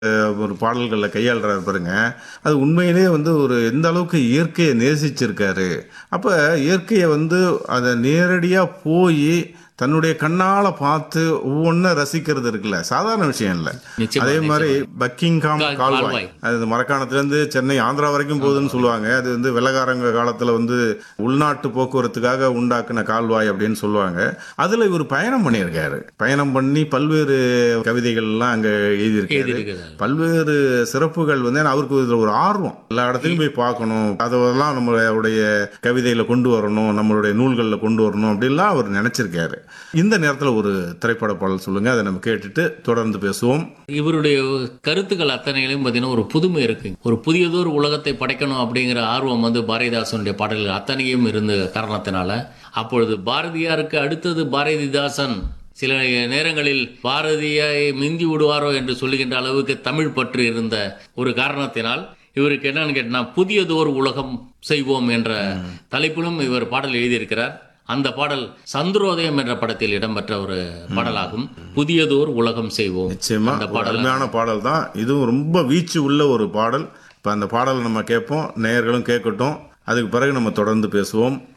அஹ், ஒரு பாடல்களில் கையாளுறாரு பாருங்க அது உண்மையிலே வந்து ஒரு எந்த அளவுக்கு இயற்கையை நேசிச்சிருக்காரு அப்போ இயற்கையை வந்து அதை நேரடியாக போய் தன்னுடைய கண்ணால பார்த்து ஒவ்வொன்றும் ரசிக்கிறது இருக்குல்ல சாதாரண விஷயம் இல்லை நிச்சயமா, அதே மாதிரி பக்கிங்காம் கா- கால்வாய் கால்வாய். அது மரக்காணத்துலேருந்து சென்னை ஆந்திரா வரைக்கும் போகுதுன்னு சொல்லுவாங்க அது வந்து வெள்ளக்காரங்க காலத்தில் வந்து உள்நாட்டு போக்குவரத்துக்காக உண்டாக்குன கால்வாய் அப்படின்னு சொல்லுவாங்க அதில் இவர் பயணம் பண்ணியிருக்காரு பயணம் பண்ணி பல்வேறு கவிதைகள்லாம் அங்கே எழுதியிருக்காரு எழுதியிருக்கிறார். பல்வேறு சிறப்புகள் வந்து ஏன்னா அவருக்கு இதில் ஒரு ஆர்வம் எல்லா இடத்துலையும் போய் பார்க்கணும் அதெல்லாம் நம்மளுடைய கவிதையில் கொண்டு வரணும் நம்மளுடைய நூல்களில் கொண்டு வரணும் அப்படின்லாம் அவர் நினைச்சிருக்காரு இந்த நேரத்தில் ஒரு திரைப்பட பாடல் சொல்லுங்க அதை நம்ம கேட்டுட்டு தொடர்ந்து பேசுவோம் இவருடைய கருத்துக்கள் அத்தனையிலும் பார்த்தீங்கன்னா ஒரு புதுமை இருக்கு ஒரு புதியதொரு உலகத்தை படைக்கணும் அப்படிங்கிற ஆர்வம் வந்து பாரதிதாசனுடைய பாடல்கள் அத்தனையும் இருந்த காரணத்தினால அப்பொழுது பாரதியாருக்கு அடுத்தது பாரதிதாசன் சில நேரங்களில் பாரதியை மிந்தி விடுவாரோ என்று சொல்லுகின்ற அளவுக்கு தமிழ் பற்று இருந்த ஒரு காரணத்தினால் இவருக்கு என்னன்னு கேட்டா புதியதோர் உலகம் செய்வோம் என்ற தலைப்பிலும் இவர் பாடல் எழுதியிருக்கிறார் அந்த பாடல் சந்திரோதயம் என்ற படத்தில் இடம்பெற்ற ஒரு பாடலாகும் புதியதோர் உலகம் செய்வோம் நிச்சயமா அந்த ஒரு பாடல் அருமையான பாடல் தான் இதுவும் ரொம்ப வீச்சு உள்ள ஒரு பாடல் இப்போ அந்த பாடலை நம்ம கேட்போம் நேயர்களும் கேட்கட்டும் அதுக்கு பிறகு நம்ம தொடர்ந்து பேசுவோம்